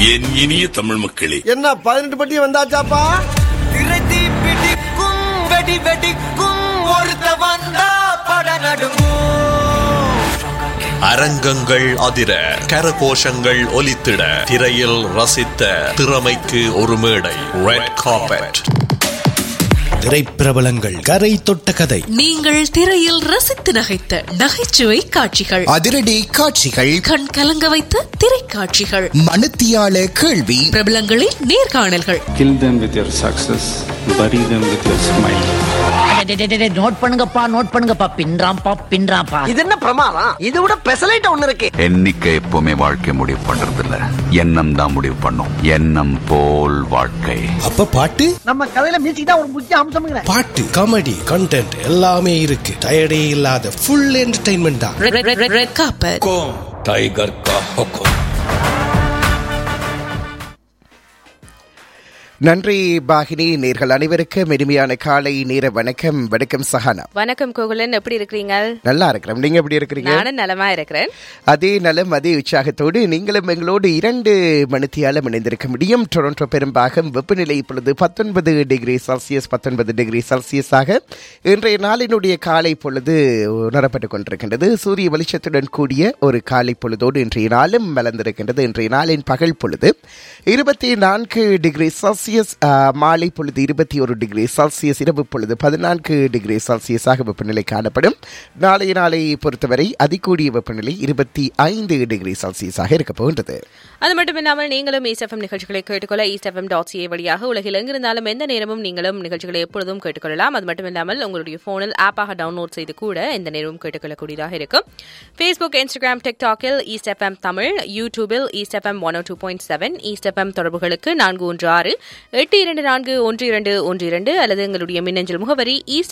என் இனிய தமிழ் மக்களே என்ன பதினெட்டு பட்டி வந்தாச்சாப்பா திரைத்தி பிடிக்கும் வெடி வெடிக்கும் ஒருத்த வந்தா பட நடுங்கும் அரங்கங்கள் அதிர கரகோஷங்கள் ஒலித்திட திரையில் ரசித்த திறமைக்கு ஒரு மேடை ரெட் கார்பெட் திரைப்பிரபலங்கள் கரை தொட்ட கதை நீங்கள் திரையில் ரசித்து நகைத்த நகைச்சுவை காட்சிகள் அதிரடி காட்சிகள் கண் கலங்க வைத்த திரைக்காட்சிகள் மனுத்தியால கேள்வி பிரபலங்களின் நேர்காணல்கள் Kill them with your success, bury them with your smile. Note பண்ணுங்கப்பா நோட் பண்ணுங்கப்பா பின்றாம்பா பின்றாம்பா இது என்ன பிரமாதம் இது விட பெசலைட் ஒண்ணு இருக்கு எண்ணிக்கை எப்பவுமே வாழ்க்கை முடிவு பண்றது இல்ல எண்ணம் தான் முடிவு பண்ணும் எண்ணம் போல் வாழ்க்கை அப்ப பாட்டு நம்ம கதையில மியூசிக் தான் ஒரு முக்கிய அம்சம்ங்கிற பாட்டு காமெடி கண்டென்ட் எல்லாமே இருக்கு டயர்டே இல்லாத ஃபுல் என்டர்டைன்மெண்ட் தான் red red red red carpet tiger கா ஹொக்கோ நன்றி பாகினி நேர்கள் அனைவருக்கும் இனிமையான காலை நேர வணக்கம் வணக்கம் சஹானா வணக்கம் கோகுலன் எப்படி இருக்கிறீங்க நல்லா இருக்கிறோம் நீங்க எப்படி இருக்கிறீங்க நானும் நலமா இருக்கிறேன் அதே நலம் அதே உற்சாகத்தோடு நீங்களும் எங்களோடு இரண்டு மணித்தியாலம் இணைந்திருக்க முடியும் டொரண்டோ பெரும்பாகம் வெப்பநிலை இப்பொழுது பத்தொன்பது டிகிரி செல்சியஸ் பத்தொன்பது டிகிரி செல்சியஸாக இன்றைய நாளினுடைய காலை பொழுது உணரப்பட்டுக் கொண்டிருக்கின்றது சூரிய வெளிச்சத்துடன் கூடிய ஒரு காலை பொழுதோடு இன்றைய நாளும் மலர்ந்திருக்கின்றது இன்றைய நாளின் பகல் பொழுது இருபத்தி நான்கு டிகிரி செல்சியஸ் ஆ, மாலை பொழுது இருபத்தி ஒரு டிகிரி செல்சியஸ் இரவு பொழுது பதினான்கு டிகிரி செல்சியஸாக வெப்பநிலை காணப்படும் நாளைய நாளை பொறுத்தவரை அதிகூடிய வெப்பநிலை இருபத்தி ஐந்து டிகிரி செல்சியஸாக இருக்க போகின்றது அது மட்டும் இல்லாமல் நீங்களும் ஈஸ்ட் எஃப்எம் நிகழ்ச்சிகளை கேட்டுக்கொள்ள ஈஸ்ட் எஃப்எம் டாட் சிஏ வழியாக உலகில் எங்கிருந்தாலும் எந்த நேரமும் நீங்களும் நிகழ்ச்சிகளை எப்பொழுதும் கேட்டுக்கொள்ளலாம் அது மட்டும் இல்லாமல் உங்களுடைய போனில் ஆப்பாக டவுன்லோட் செய்து கூட எந்த நேரமும் கேட்டுக்கொள்ளக்கூடியதாக இருக்கும் ஃபேஸ்புக் இன்ஸ்டாகிராம் டிக்டாக்கில் ஈஸ்ட் எஃப்எம் தமிழ் யூடியூபில் East FM one two point seven East FM தொடர்புகளுக்கு நான்கு ஒன்று ஆறு எட்டு இரண்டு நான்கு ஒன்று இரண்டு ஒன்று இரண்டு அல்லது எங்களுடைய மின்னஞ்சல் முகவரி ஈஸ்ட்